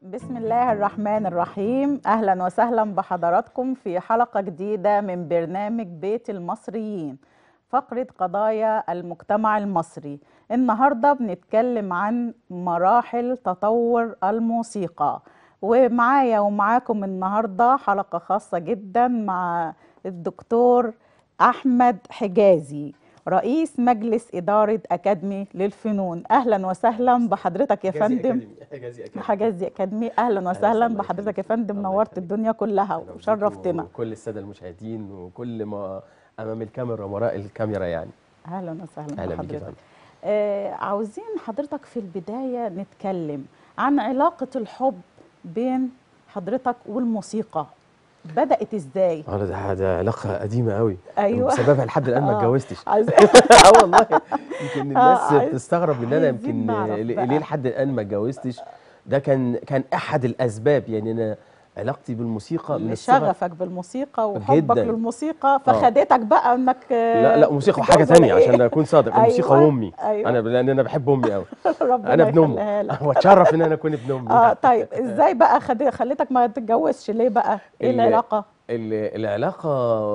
بسم الله الرحمن الرحيم اهلا وسهلا بحضراتكم في حلقه جديده من برنامج بيت المصريين فقره قضايا المجتمع المصري النهارده بنتكلم عن مراحل تطور الموسيقى ومعايا ومعاكم النهارده حلقه خاصه جدا مع الدكتور احمد حجازي رئيس مجلس اداره اكاديمي للفنون اهلا وسهلا بحضرتك يا فندم حجازي أكاديمي. حجازي اكاديمي اهلا وسهلا الله بحضرتك يا يخليك. فندم الله نورت يخليك. الدنيا كلها أهلا بيكم وشرفتنا وكل الساده المشاهدين وكل ما امام الكاميرا وراء الكاميرا يعني اهلا وسهلا اهلا بك يا بحضرتك فندم آه عاوزين حضرتك في البدايه نتكلم عن علاقه الحب بين حضرتك والموسيقى بدات ازاي اه ده ده علاقه قديمه قوي ايوه بسببها لحد الان ما آه. اتجوزتش عايز اه والله يمكن الناس عايز- بتستغرب ان انا عايزين يمكن نعرف ليه بقى. ليه لحد الان ما اتجوزتش ده كان كان احد الاسباب يعني انا علاقتي بالموسيقى من الصغر لشغفك بالموسيقى وحبك جداً. للموسيقى فخدتك بقى انك آه، لا لا موسيقى وحاجه تتجوز تانية ولا إيه؟ عشان اكون صادق الموسيقى أيوة، وامي أيوة. انا لان انا بحب امي قوي ربنا انا ابن يخليها لك. امي واتشرف ان انا اكون ابن امي اه طيب ازاي بقى خد... خليتك ما تتجوزش ليه بقى ايه ال- العلاقه ال- العلاقة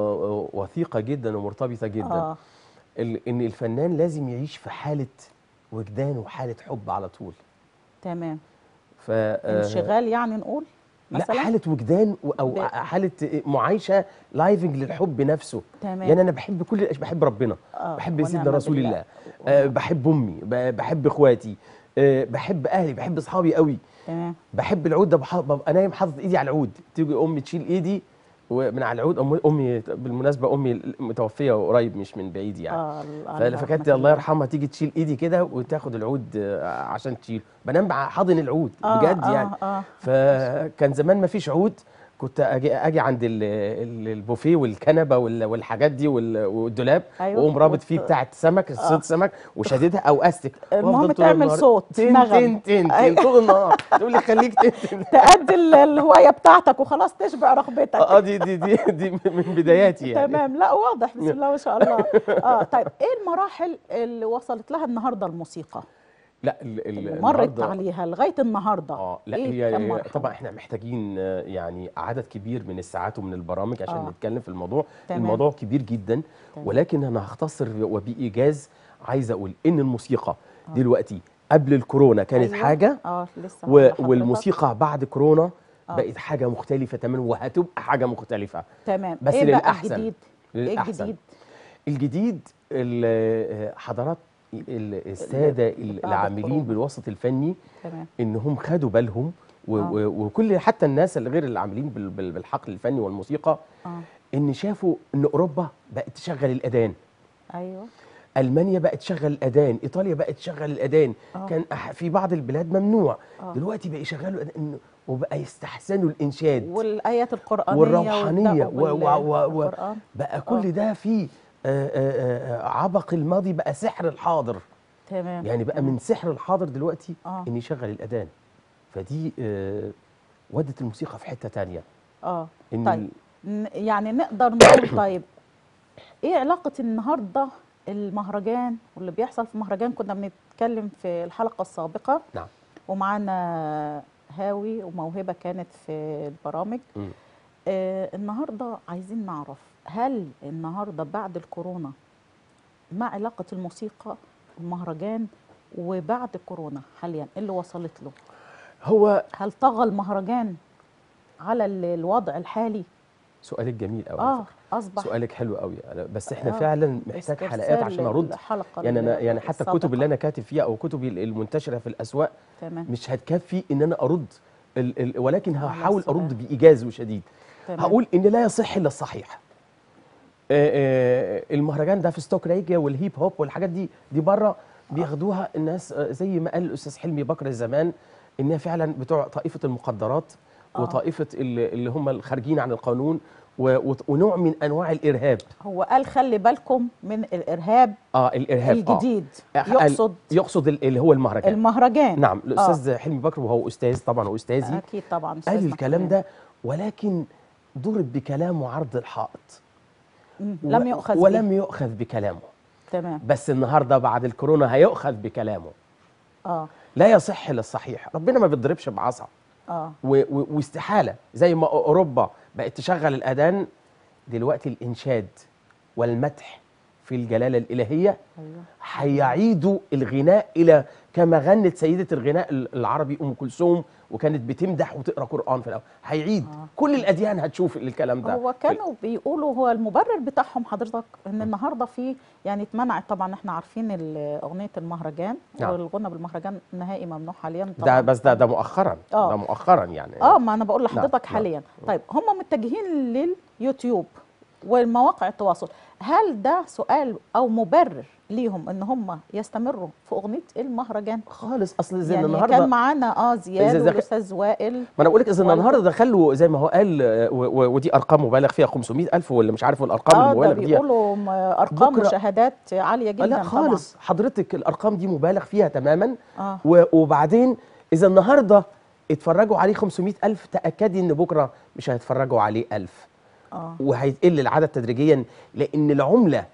وثيقة جدا ومرتبطة جدا اه ال- ان الفنان لازم يعيش في حالة وجدان وحالة حب على طول تمام ف آه، انشغال يعني نقول لا مثلا حالة وجدان و- او ب- حالة معايشة لايفنج للحب نفسه تمام يعني انا بحب كل الأش- بحب ربنا آه، بحب ونعم سيدنا رسول بالله. الله آه، بحب امي ب- بحب اخواتي آه، بحب اهلي بحب اصحابي قوي تمام بحب العود ده بح- ببقى نايم حاطط ايدي على العود تيجي امي تشيل ايدي ومن على العود أم- امي بالمناسبه امي متوفيه قريب مش من بعيد يعني اه ال- فانا الله فكانت يرحمك الله يرحمها تيجي تشيل ايدي كده وتاخد العود آه، عشان تشيل بنام مع حاضن العود آه، بجد آه، يعني اه فكان زمان ما فيش عود كنت اجي اجي عند ال- ال- البوفيه والكنبه وال- والحاجات دي وال- والدولاب أيوة. واقوم رابط فيه وت- بتاعه سمك صيد سمك وشديدها او استك المهم وأفضل طول تعمل النهار صوت، تن نغم. تن تن أيوة. تن طول النهار تقول لي خليك تن تن تأدي ال- الهوايه بتاعتك وخلاص تشبع رغبتك اه دي دي دي دي من بداياتي يعني تمام لا واضح بسم الله ما شاء الله اه طيب ايه المراحل اللي وصلت لها النهارده الموسيقى لا ال- ال- اللي مرت النهاردة- عليها لغايه النهارده اه لا إيه كم هي مرحلة؟ طبعا احنا محتاجين آه، يعني عدد كبير من الساعات ومن البرامج عشان آه. نتكلم في الموضوع تمام. الموضوع كبير جدا تمام. ولكن انا هختصر وبايجاز عايز اقول ان الموسيقى دلوقتي قبل الكورونا كانت أيوة. حاجه اه لسه و- هقول لحضرتك. والموسيقى بعد كورونا آه. بقت حاجه مختلفه تماما وهتبقى حاجه مختلفه تمام بس ايه بقى للأحسن. الجديد ايه للأحسن. الجديد الجديد ال- حضرات ال- الساده بعد العاملين الكورونا. بالوسط الفني تمام انهم خدوا بالهم و- آه. و- وكل حتى الناس اللي غير العاملين بال- بال- بالحقل الفني والموسيقى اه ان شافوا ان اوروبا بقت تشغل الاذان ايوه المانيا بقت تشغل الاذان ايطاليا بقت تشغل الاذان آه. كان أح- في بعض البلاد ممنوع آه. دلوقتي بقى يشغلوا الأذان وبقى يستحسنوا الانشاد والايات القرانيه والروحانيه والد- و- و- و- و- والقرآن. بقى كل ده فيه آه، آه، آه، عبق الماضي بقى سحر الحاضر تمام يعني بقى تمام. من سحر الحاضر دلوقتي آه. ان يشغل الاذان فدي آه، ودت الموسيقى في حته تانية اه ان طيب ن- يعني نقدر نقول طيب ايه علاقة النهارده المهرجان واللي بيحصل في المهرجان كنا بنتكلم في الحلقة السابقة نعم ومعانا هاوي وموهبة كانت في البرامج مم. آه النهارده عايزين نعرف هل النهارده بعد الكورونا ما علاقة الموسيقى المهرجان وبعد كورونا حاليا إيه اللي وصلت له هو هل طغى المهرجان على ال- الوضع الحالي سؤالك جميل قوي اه اصبح سؤالك حلو قوي بس احنا آه. فعلا محتاج استرسال حلقات عشان ارد الحلقة يعني انا يعني حتى الكتب السابقة. اللي انا كاتب فيها او كتبي المنتشره في الاسواق تمام مش هتكفي ان انا ارد ال ال ولكن على هحاول السؤال. ارد بايجاز وشديد تمام. هقول ان لا يصح الا الصحيح آه، آه، المهرجان ده في ستوك ريجا والهيب هوب والحاجات دي دي بره بياخدوها الناس آه، زي ما قال الاستاذ حلمي بكر زمان انها فعلا بتوع طائفه المخدرات آه. وطائفه اللي اللي هم الخارجين عن القانون و- و- ونوع من انواع الارهاب هو قال خلي بالكم من الارهاب اه الارهاب الجديد آه. يقصد يقصد ال- اللي هو المهرجان المهرجان نعم الاستاذ حلمي بكر وهو استاذ طبعا واستاذي اكيد طبعا قال أستاذنا الكلام كمان. ده ولكن ضرب بكلامه عرض الحائط مم. و- لم يؤخذ ولم به. يؤخذ بكلامه تمام بس النهارده بعد الكورونا هيؤخذ بكلامه اه لا يصح للصحيح ربنا ما بيضربش بعصا اه و- و- واستحاله زي ما اوروبا بقت تشغل الاذان دلوقتي الانشاد والمدح في الجلاله الالهيه ايوه هيعيدوا الغناء الى كما غنت سيده الغناء العربي ام كلثوم وكانت بتمدح وتقرا قران في الاول هيعيد آه. كل الاديان هتشوف الكلام ده هو كانوا بيقولوا هو المبرر بتاعهم حضرتك ان النهارده في يعني اتمنعت طبعا احنا عارفين ال- اغنيه المهرجان نعم. والغنى بالمهرجان نهائي ممنوع حاليا ده طبعا بس ده ده مؤخرا آه. ده مؤخرا يعني اه ما انا بقول نعم، لحضرتك نعم. حاليا طيب هم متجهين لليوتيوب والمواقع التواصل هل ده سؤال او مبرر ليهم ان هم يستمروا في اغنيه المهرجان خالص اصل زي يعني النهارده كان معانا اه زياد إذا دخل- والاستاذ وائل ما انا بقول لك اذا ولا- النهارده دخلوا زي ما هو قال آه، و- و- ودي ارقام مبالغ فيها 500000 ولا مش عارف الارقام اه ده المبالغ فيها بيقولوا م- ارقام بكرة- مشاهدات عاليه جدا لا خالص حضرتك الارقام دي مبالغ فيها تماما طبعا اه و- وبعدين اذا النهارده اتفرجوا عليه 500000 تاكدي ان بكره مش هيتفرجوا عليه 1000 اه وهيقل العدد تدريجيا لان العمله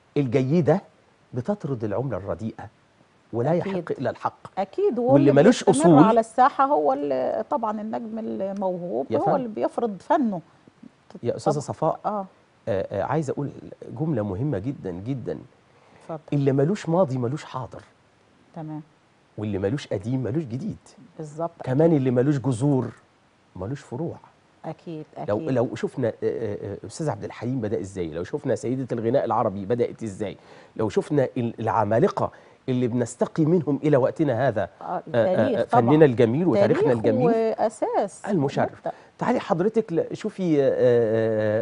الجيده بتطرد العمله الرديئه ولا أكيد. يحق الا الحق اكيد واللي ملوش بيستمر أصول- على الساحه هو اللي طبعا النجم الموهوب يا هو فندم. اللي بيفرض فنه يا استاذه طبعاً. صفاء اه آه، آه، عايز اقول جمله مهمه جدا جدا اتفضل اللي ملوش ماضي ملوش حاضر تمام واللي ملوش قديم ملوش جديد بالظبط كمان اللي ملوش جذور ملوش فروع اكيد اكيد لو لو شفنا آه، آه، آه، استاذ عبد الحليم بدا ازاي لو شفنا سيده الغناء العربي بدات ازاي لو شفنا ال- العمالقه اللي بنستقي منهم الى وقتنا هذا آه، آه، آه، التاريخ آه، طبعا فننا الجميل وتاريخنا تاريخ الجميل واساس المشرف ومبدأ. تعالي حضرتك ل- شوفي آه، آه،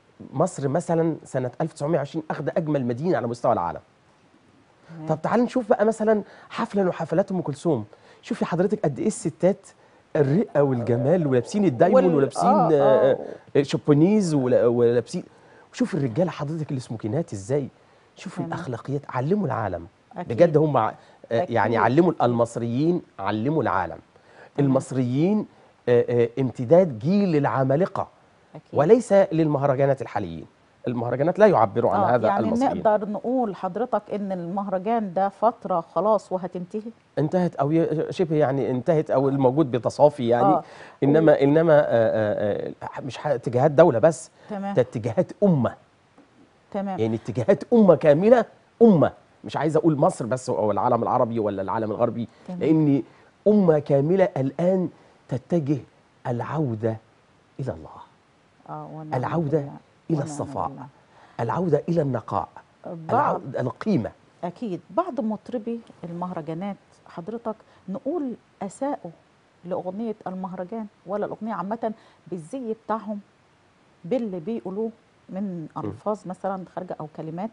مصر مثلا سنه 1920 اخذ اجمل مدينه على مستوى العالم تمام. طب تعالي نشوف بقى مثلا حفله من حفلات ام كلثوم شوفي حضرتك قد ايه الستات الرقه والجمال ولابسين الدايمون وال- ولابسين آه، آه آه. آه شوبونيز ولا- ولابسين شوف الرجاله حضرتك السموكينات ازاي شوف تمام. الاخلاقيات علموا العالم أكيد. بجد هم ع- آه، أكيد، يعني علموا أكيد. المصريين علموا العالم تمام. المصريين آه، آه، امتداد جيل العمالقه أكيد. وليس للمهرجانات الحاليين المهرجانات لا يعبروا عن آه هذا يعني المصريين نقدر نقول حضرتك ان المهرجان ده فتره خلاص وهتنتهي انتهت او ي- شبه يعني انتهت او الموجود بتصافي يعني آه. انما انما آه، آه، آه، مش ح- اتجاهات دوله بس تمام ده اتجاهات امه تمام يعني اتجاهات امه كامله امه مش عايز اقول مصر بس او العالم العربي ولا العالم الغربي تمام. لان امه كامله الان تتجه العوده الى الله اه ونعم العودة بالله. إلى ونعم الصفاء. بالله. العوده الى النقاء بعض العوده القيمه اكيد بعض مطربي المهرجانات حضرتك نقول اساءوا لاغنيه المهرجان ولا الاغنيه عامه بالزي بتاعهم باللي بيقولوه من الفاظ مثلا خارجه او كلمات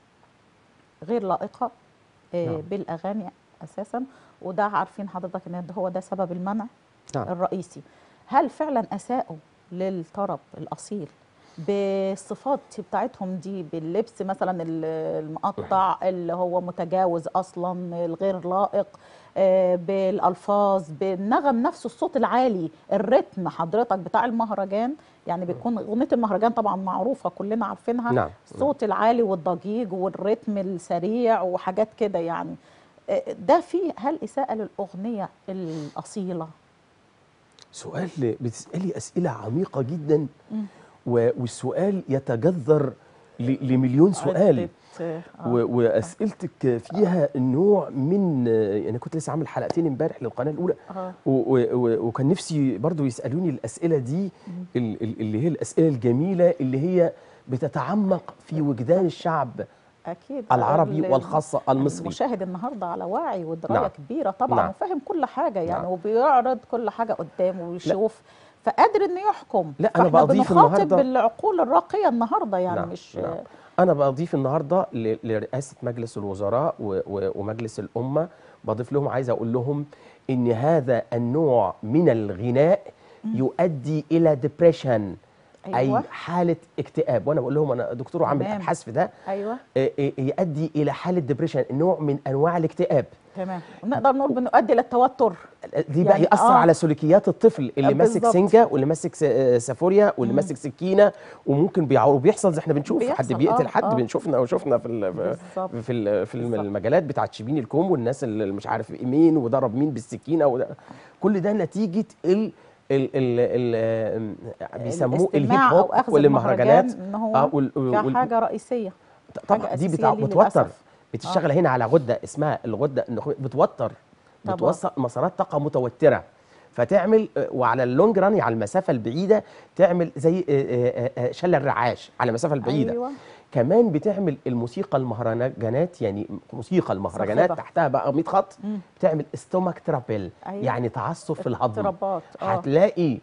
غير لائقه آه، نعم. بالاغاني اساسا وده عارفين حضرتك ان ده هو ده سبب المنع نعم. الرئيسي هل فعلا اساءوا للطرب الاصيل بالصفات بتاعتهم دي باللبس مثلا ال- المقطع اللي هو متجاوز اصلا الغير لائق آه، بالالفاظ بالنغم نفسه الصوت العالي الريتم حضرتك بتاع المهرجان يعني بيكون اغنيه المهرجان طبعا معروفه كلنا عارفينها نعم. الصوت العالي والضجيج والريتم السريع وحاجات كده يعني آه، ده فيه هل اساءه للاغنيه الاصيله سؤال بتسالي اسئله عميقه جدا مم. و- والسؤال يتجذر ل- لمليون سؤال عدة، آه، و- واسئلتك فيها نوع من انا كنت لسه عامل حلقتين امبارح للقناه الاولى آه. و- و- و- وكان نفسي برضو يسالوني الاسئله دي ال- ال- اللي هي الاسئله الجميله اللي هي بتتعمق في وجدان الشعب اكيد العربي ال- والخاصه المصري المشاهد النهارده على وعي ودرايه نعم. كبيره طبعا نعم. وفاهم كل حاجه يعني نعم. وبيعرض كل حاجه قدامه ويشوف فقادر انه يحكم لا، أنا فإحنا بضيف بنخاطب النهاردة- بالعقول الراقيه النهارده يعني نعم، مش نعم. انا بضيف النهارده ل- لرئاسه مجلس الوزراء و- و- ومجلس الامه بضيف لهم عايز اقول لهم ان هذا النوع من الغناء يؤدي الى ديبريشن أيوة. اي حاله اكتئاب وانا بقول لهم انا دكتور وعامل تمام. ابحاث في ده ايوه آه، آه، يؤدي الى حاله ديبريشن نوع من انواع الاكتئاب تمام ونقدر نقول بنؤدي للتوتر دي بقى يعني ياثر آه. على سلوكيات الطفل اللي آه، ماسك بالظبط. سنجه واللي ماسك س- آه، سافوريا واللي ماسك سكينه وممكن بيعور وبيحصل زي احنا بنشوف حد بيحصل، بيقتل آه، حد آه. بنشوفنا وشفنا في ال- بالظبط. في ال- في بالظبط. المجالات بتاعت شبين الكوم والناس اللي مش عارف مين وضرب مين بالسكينه وده كل ده نتيجه ال ال ال ال بيسموه الهيب الاستماع أو هوب أخذ والمهرجانات المهرجان إن هو آه، وال- وال- كحاجة رئيسية طبعا حاجة دي أساسية بتع... ليه بتوتر للأسف. بتشتغل هنا على غده اسمها الغده النخامية، بتوتر طبعا. بتوصل مسارات طاقه متوتره فتعمل آه، وعلى اللونج ران على المسافه البعيده تعمل زي آه، آه، آه، شلل الرعاش على المسافه البعيده أيوة. كمان بتعمل الموسيقى المهرجانات يعني موسيقى المهرجانات صاخبة. تحتها بقى 100 خط مم. بتعمل استومك ترابل أيوة. يعني تعصب في الهضم اضطرابات اه هتلاقي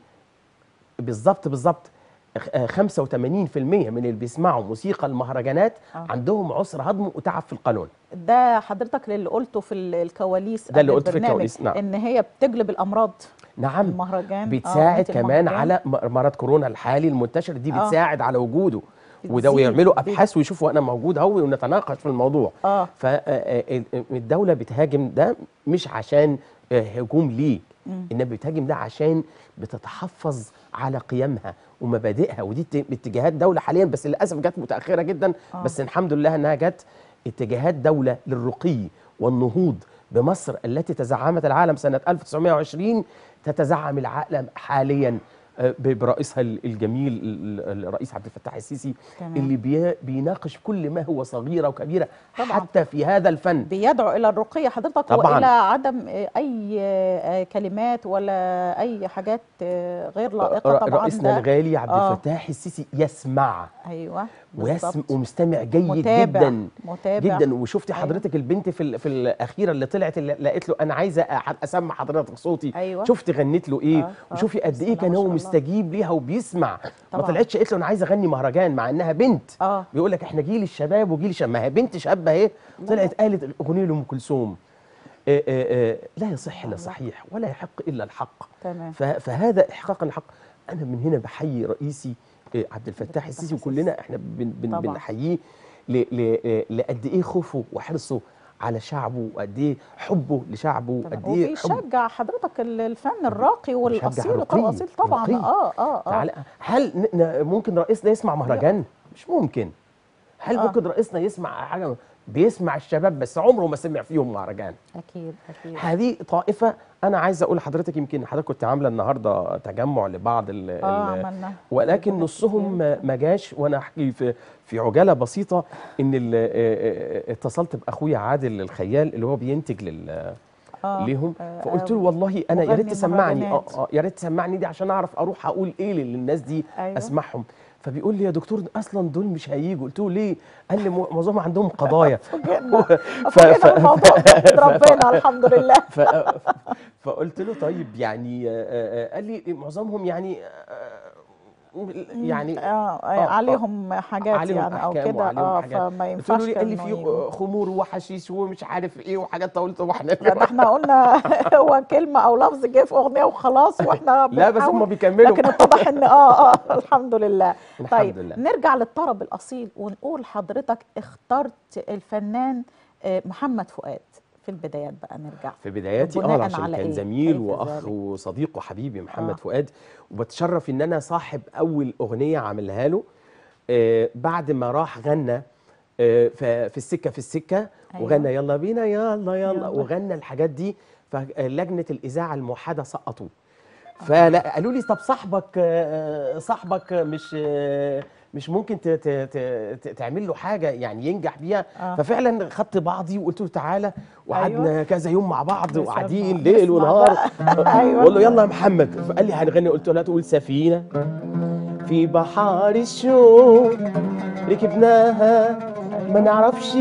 بالظبط بالظبط خ- آه، 85% من اللي بيسمعوا موسيقى المهرجانات آه. عندهم عسر هضم وتعب في القولون ده حضرتك اللي قلته في ال- الكواليس ده اللي قبل قلته في البرنامج، الكواليس، نعم. ان هي بتجلب الامراض نعم المهرجان آه، بتساعد أغنية كمان المهرجان. على م- مرض كورونا الحالي المنتشر دي آه. بتساعد على وجوده وده بتزيد- ويعملوا بت- ابحاث ويشوفوا انا موجود اهو ونتناقش في الموضوع اه فالدوله بتهاجم ده مش عشان آه، هجوم ليه مم. انما بتهاجم ده عشان بتتحفظ على قيمها ومبادئها ودي ات- اتجاهات دوله حاليا بس للاسف جت متاخره جدا آه. بس الحمد لله انها جت اتجاهات دوله للرقي والنهوض بمصر التي تزعمت العالم سنه 1920 تتزعم العالم حاليا آه، ب- برئيسها ال- الجميل ال- ال- الرئيس عبد الفتاح السيسي تمام. اللي بي- بيناقش كل ما هو صغيره وكبيره طبعاً. حتى في هذا الفن بيدعو الى الرقي حضرتك طبعاً. والى عدم آه، اي آه، كلمات ولا اي حاجات آه، غير لائقه ر- طبعا رئيسنا ده- الغالي عبد آه. الفتاح السيسي يسمع ايوه ويسم بالظبط. ومستمع جيد متابع جدا متابع جدا وشفتي أيوة. حضرتك البنت في ال- في الاخيره اللي طلعت اللي لقيت له انا عايزه أح- اسمع حضرتك صوتي أيوة. شفتي غنيت له ايه آه، آه. وشوفي قد بسم ايه الله كان ما هو شاء الله. مستجيب ليها وبيسمع ما طبعاً. طلعتش قالت له انا عايزه اغني مهرجان مع انها بنت اه بيقول لك احنا جيل الشباب وجيل الشباب ما هي بنت شابه اهي طلعت قالت اغنيه لام كلثوم آه، آه، آه، لا يصح الا صحيح ولا يحق الا الحق تمام ف- فهذا احقاقا الحق انا من هنا بحيي رئيسي آه، عبد الفتاح السيسي وكلنا احنا بن بن طبعاً. بنحييه ل- ل- آه، لقد ايه خوفه وحرصه على شعبه وقد ايه حبه لشعبه وقد ايه حب وبيشجع حضرتك ال- الفن الراقي والاصيل الرقي، الاصيل طبعا الرقي. اه اه اه تعالى هل ن- ن- ممكن رئيسنا يسمع مهرجان مش ممكن هل آه. ممكن رئيسنا يسمع حاجه بيسمع الشباب بس عمره ما سمع فيهم مهرجان اكيد اكيد هذه طائفه انا عايز اقول لحضرتك يمكن حضرتك كنت عامله النهارده تجمع لبعض ال اه ال- عملنا ولكن حاجات نصهم كتير. ما ما جاش وانا احكي في في عجاله بسيطه ان ال- آه، آه، اتصلت باخويا عادل الخيال اللي هو بينتج لل آه. ليهم آه، فقلت آه، له والله انا يا مغني ريت تسمعني اه مهرجانات. آه، يا ريت تسمعني دي عشان اعرف اروح اقول ايه للناس دي أيوة. اسمعهم فبيقول لي يا دكتور اصلا دول مش هيجوا قلت له ليه قال لي مو- معظمهم عندهم قضايا فوجئنا ف- فوجئنا ف- بالموضوع ده ربنا الحمد لله ف... فقلت له طيب يعني آه، آه، قال لي معظمهم يعني آه، يعني اه آه، عليهم حاجات عليهم يعني او أحكام كده وعليهم اه حاجات. فما قلت ينفعش له ليه؟ قال لي كانوا في يجوا. خمور وحشيش ومش عارف ايه وحاجات قلت واحنا لا ده احنا قلنا هو كلمه او لفظ جه في اغنيه وخلاص واحنا لا بس بنحاول- هم بيكملوا لكن اتضح ان اه اه الحمد لله الحمد طيب لله. نرجع للطرب الاصيل ونقول حضرتك اخترت الفنان آه، محمد فؤاد في البدايات بقى نرجع في بداياتي اه بناء عشان على كان إيه؟ زميل كيف واخ ذلك؟ وصديق وحبيبي محمد آه. فؤاد وبتشرف ان انا صاحب اول اغنيه عاملها له آه بعد ما راح غنى آه ف- في السكه في السكه أيوة. وغنى يلا بينا يلا يلا يلا. وغنى الحاجات دي فلجنه الاذاعه الموحده سقطوه فلا قالوا لي طب صاحبك آه، صاحبك مش آه، مش ممكن ت- ت- ت- ت- تعمل له حاجه يعني ينجح بيها آه. ففعلا خدت بعضي وقلت له تعالى وقعدنا أيوة. كذا يوم مع بعض نسمع- وقاعدين ليل نسمع ونهار بقى. أيوة. بقول له يلا يا محمد فقال لي هنغني قلت له لا تقول سفينه في بحار الشوق ركبناها ما نعرفش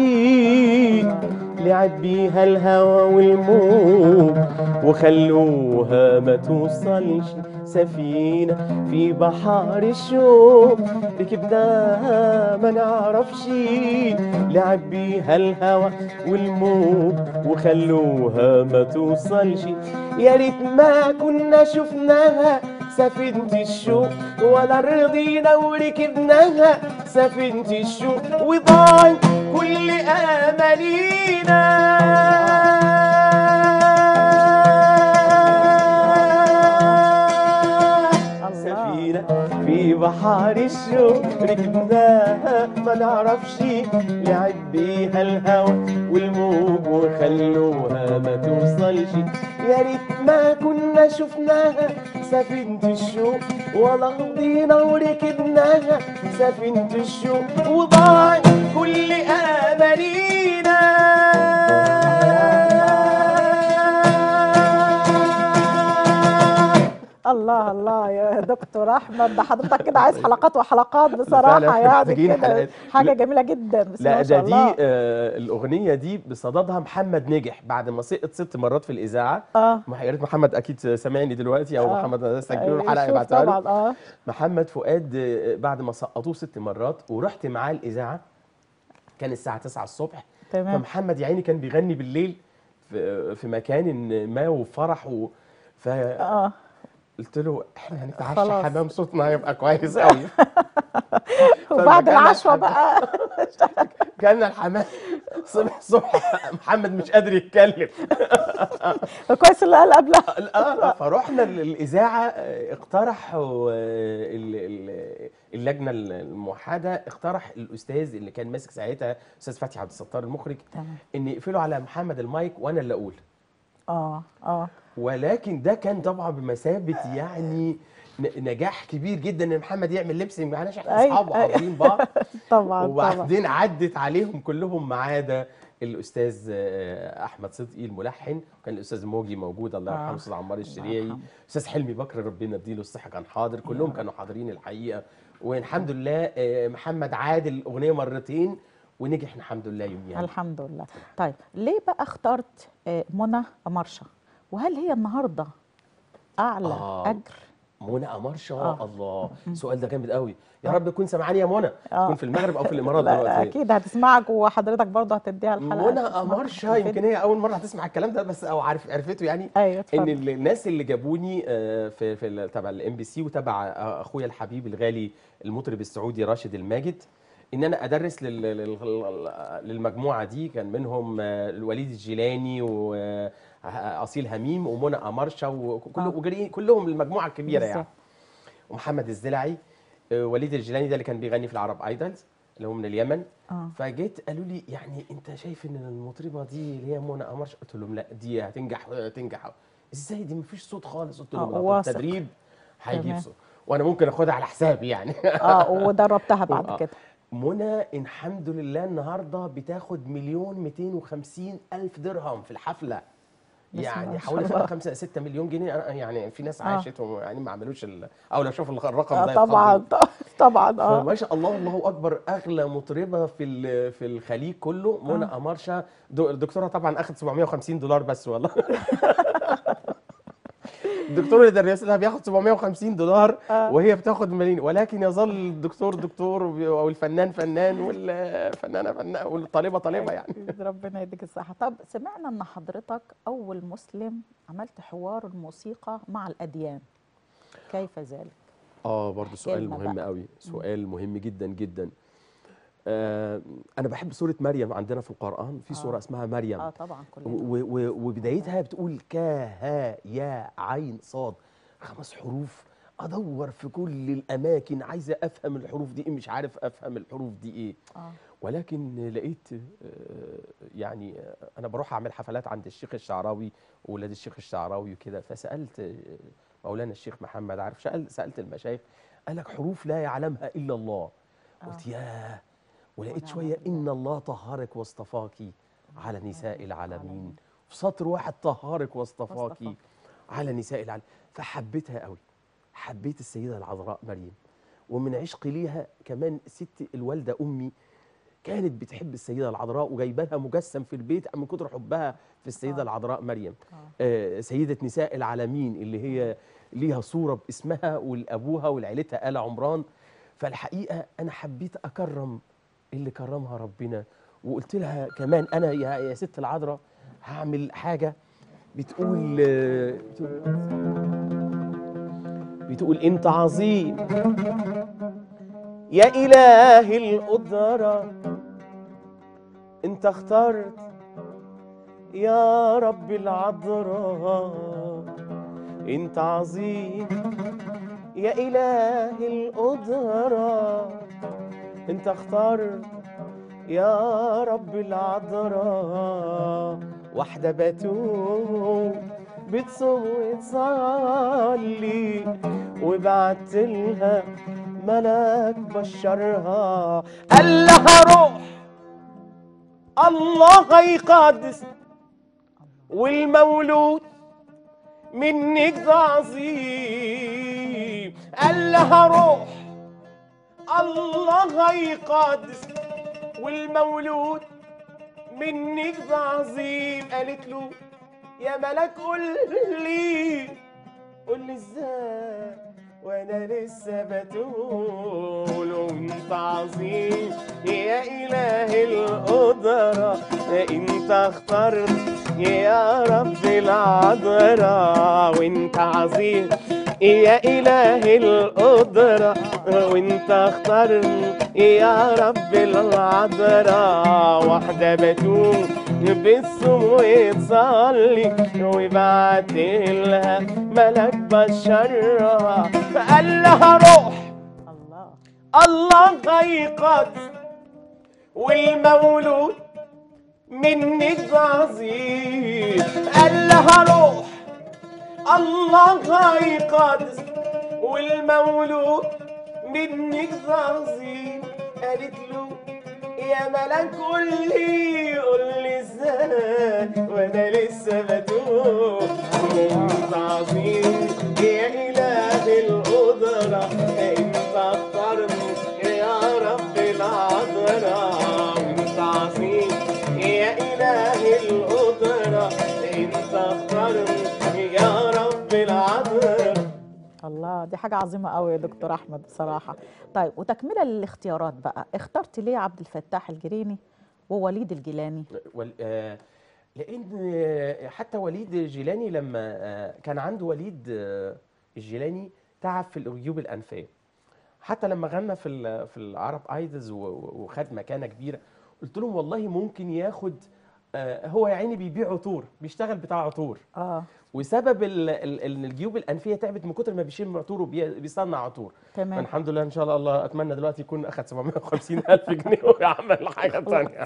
لعب بيها الهوى والموج وخلوها ما توصلش سفينة في بحار الشوق ركبناها ما نعرفش لعب بيها الهوى والموج وخلوها ما توصلش يا ريت ما كنا شفناها سفينة الشوق ولا رضينا وركبناها سفينة الشوق وضاع كل آمالينا الله سفينة في بحار الشوق ركبناها ما نعرفش لعب بيها الهوى والموج وخلوها ما توصلش يا ريت ما كنا شفناها سفينة الشوق ولا غضينا وركبناها سفينة الشوق وضاعت كل أمانينا الله الله يا دكتور احمد ده حضرتك كده عايز حلقات وحلقات فعلا بصراحه إحنا يعني محتاجين كده حلقات. حاجه لا. جميله جدا بسم الله لا ما ده شاء دي الله آه الاغنيه دي بصددها محمد نجح بعد ما سقط ست مرات في الاذاعه اه ما يا ريت محمد اكيد سامعني دلوقتي او آه. محمد سجلوا له أيوة، حلقه شوف يبعتها له طبعا اه محمد فؤاد آه، بعد ما سقطوه ست مرات ورحت معاه الاذاعه كان الساعه 9 الصبح تمام فمحمد يا عيني كان بيغني بالليل في في مكان ما وفرح و فقلت اه له احنا هنتعشى خلاص. حمام صوتنا هيبقى كويس قوي وبعد فكان العشوه الحمام- بقى كان الحمام صبح الصبح محمد مش قادر يتكلم كويس اللي قال قبلها آه، فرحنا الاذاعه آه، اقترحوا آه، ال- ال- اللجنه الموحده اقترح الاستاذ اللي كان ماسك ساعتها استاذ فتحي عبد الستار المخرج تمام ان يقفلوا على محمد المايك وانا اللي اقول اه اه ولكن ده كان طبعا بمثابه يعني ن- نجاح كبير جدا ان محمد يعمل لبس معناش احنا أيوة، اصحاب أيوة. وعارفين بعض طبعا طبعا وبعدين عدت عليهم كلهم ما عدا الاستاذ آه، احمد صدقي الملحن وكان الاستاذ موجي موجود الله آه. يرحمه الاستاذ عمار الله الشريعي يرحمه. استاذ حلمي بكر ربنا يديله الصحه كان حاضر كلهم كانوا حاضرين الحقيقه والحمد لله آه، محمد عاد الاغنيه مرتين ونجح الحمد لله يوميها الحمد لله طيب ليه بقى اخترت آه، منى أمرشة وهل هي النهارده اعلى آه. اجر منى قمرشه آه. الله السؤال ده جامد قوي يا رب تكون سمعاني يا منى آه. تكون في المغرب او في الامارات لا دلوقتي اكيد هتسمعك وحضرتك برضه هتديها الحلقه منى هتسمعك قمرشه الفيديو. يمكن هي اول مره هتسمع الكلام ده بس او عارف عرفته يعني ايوه ان اتفضل ال- الناس اللي جابوني آه، في في ال- تبع الام بي سي وتبع آه، اخويا الحبيب الغالي المطرب السعودي راشد الماجد ان انا ادرس لل- لل- للمجموعه دي كان منهم آه، الوليد الجيلاني واصيل هميم ومنى قمرشه وكل آه. وجري- كلهم المجموعه الكبيره يعني بالظبط. ومحمد الزلعي آه، وليد الجيلاني ده اللي كان بيغني في العرب ايدلز اللي هو من اليمن اه فجيت قالوا لي يعني انت شايف ان المطربه دي اللي هي منى قمرش قلت لهم لا دي هتنجح هتنجح ازاي دي مفيش صوت خالص قلت آه، لهم لا، واثق. التدريب هيجيب تمام. صوت وانا ممكن اخدها على حسابي يعني اه ودربتها بعد آه. كده منى الحمد لله النهارده بتاخد مليون 250 الف درهم في الحفله بسم الله يعني ما شاء حوالي الله. بقى 5 6 مليون جنيه أنا- يعني في ناس آه. عاشتهم يعني ما عملوش ال- او لو شافوا الرقم آه ده طبعا يتخضوا. طبعا اه فما شاء الله الله اكبر اغلى مطربه في ال- في الخليج كله منى آه. قمرشه دو- الدكتوره طبعا اخذت 750 دولار بس والله الدكتور اللي درس لها بياخد 750 دولار آه. وهي بتاخد ملايين ولكن يظل الدكتور دكتور وبي- والفنان فنان والفنانه فنان والطالبه طالبه يعني ربنا يديك الصحة طب سمعنا ان حضرتك اول مسلم عملت حوار الموسيقى مع الاديان كيف ذلك اه برضه سؤال لنا مهم بقى. قوي سؤال مهم جدا جدا آه انا بحب سوره مريم عندنا في القران في آه. سوره اسمها مريم اه طبعا كلنا و- و- وبدايتها بتقول كا ها يا عين صاد خمس حروف ادور في كل الاماكن عايزه افهم الحروف دي ايه مش عارف افهم الحروف دي ايه اه ولكن لقيت آه، يعني آه، انا بروح اعمل حفلات عند الشيخ الشعراوي واولاد الشيخ الشعراوي وكده فسالت آه، مولانا الشيخ محمد عارف سأل سالت المشايخ قال لك حروف لا يعلمها الا الله قلت ياه ولقيت ونعم شويه بالله. ان الله طهرك واصطفاكي على نساء العالمين في سطر واحد طهرك واصطفاكي واصطفاك. على نساء العالمين فحبيتها قوي حبيت السيده العذراء مريم ومن عشقي ليها كمان ست الوالده امي كانت بتحب السيده العذراء وجايبه لها مجسم في البيت من كتر حبها في السيده آه. العذراء مريم آه. آه سيده نساء العالمين اللي هي ليها صوره باسمها ولابوها ولعيلتها ال عمران فالحقيقه انا حبيت اكرم اللي كرمها ربنا وقلت لها كمان انا يا يا ست العذراء هعمل حاجه بتقول آه، بتقول, بتقول انت عظيم يا اله القدره انت اخترت يا رب العذراء انت عظيم يا إله القدرة انت اخترت يا رب العذراء واحدة بتوب بتصوم وتصلي وبعت لها ملاك بشرها قال لها روح الله يقدس والمولود منك ده عظيم قال لها روح الله يقدس والمولود منك ده عظيم قالت له يا ملاك قول لي قول لي ازاي وانا لسه بتقول وانت عظيم يا اله القدرة انت اخترت يا رب العذراء وانت عظيم يا اله القدرة وانت اخترت يا رب العذراء واحدة بتوب بالصوم وتصلي وبعت لها ملك بشرها فقال لها روح الله الله هيقدس والمولود منك عظيم قال لها روح الله هيقدس والمولود منك عظيم قالت له يا ملاك قول لي قول لي ازاي وانا لسه بتوب انت عظيم يا اله القدره انت اخترني يا رب العذراء وانت عظيم يا اله القدره انت اخترني يا رب العذراء الله دي حاجة عظيمة قوي يا دكتور أحمد بصراحة طيب وتكملة للاختيارات بقى اخترت ليه عبد الفتاح الجريني ووليد الجيلاني وال- آه، لان آه، حتى وليد الجيلاني لما آه، كان عنده وليد آه، الجيلاني تعب في الجيوب الانفيه حتى لما غنى في ال- في العرب ايدلز و- و- وخد مكانه كبيره قلت لهم والله ممكن ياخد آه، هو يا عيني بيبيع عطور بيشتغل بتاع عطور اه وسبب ال- ال- ال- الجيوب الانفيه تعبت من كتر ما بيشم عطور وبيصنع عطور تمام الحمد لله ان شاء الله اتمنى دلوقتي يكون اخد 750 الف جنيه ويعمل حاجه ثانيه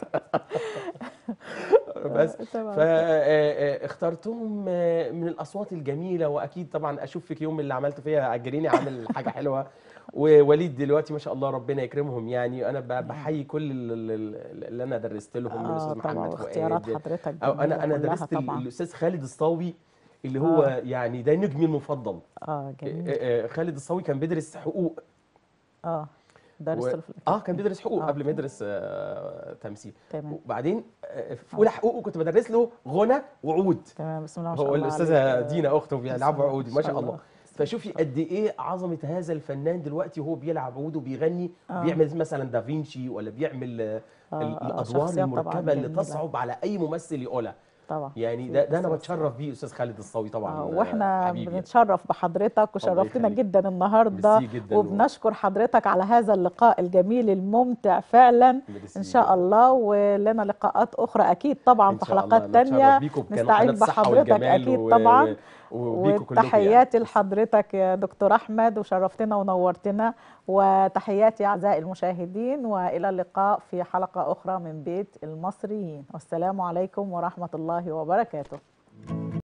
بس تمام. فاخترتهم من الاصوات الجميله واكيد طبعا اشوف فيك يوم اللي عملته فيها اجريني عامل حاجه حلوه ووليد دلوقتي ما شاء الله ربنا يكرمهم يعني انا ب- بحيي كل ال- ال- اللي انا درست لهم اه الاستاذ طبعا محمد واختيارات فؤاد حضرتك او جميلة انا انا كلها درست طبعا الاستاذ خالد الصاوي اللي هو آه. يعني ده نجمي المفضل اه جميل آه، آه، خالد الصاوي كان بيدرس حقوق اه درست و... له في اه كان بيدرس حقوق آه. قبل ما يدرس آه تمثيل تمام وبعدين آه، في اولى حقوق كنت بدرس له غنى وعود تمام بسم الله ما شاء هو الله الاستاذه عليك. دينا اخته بيلعبوا الله، عود ما ما شاء شاء الله الله. فشوفي قد ايه عظمه هذا الفنان دلوقتي وهو بيلعب عود وبيغني آه. بيعمل مثلا دافينشي ولا بيعمل آه، آه، ال- آه، الادوار شخصيات طبعاً المركبه اللي جميلة. تصعب على اي ممثل يقولها طبعا يعني ده, ده انا أستاذ بتشرف بيه استاذ خالد الصاوي طبعا آه، آه، واحنا حبيبي يعني. بنتشرف بحضرتك وشرفتنا يخليك. جدا النهارده ميرسي جدا وبنشكر حضرتك على هذا اللقاء الجميل الممتع فعلا ميرسي ان شاء جداً. الله ولنا لقاءات اخرى اكيد طبعا إن في شاء الله حلقات نتشرف تانية بيكم بقناة نستعين الصحة بحضرتك والجمال اكيد و- طبعا و- وبيكم كلكم وتحياتي يعني. لحضرتك يا دكتور احمد وشرفتنا ونورتنا وتحياتي اعزائي المشاهدين والى اللقاء في حلقه اخرى من بيت المصريين والسلام عليكم ورحمه الله وبركاته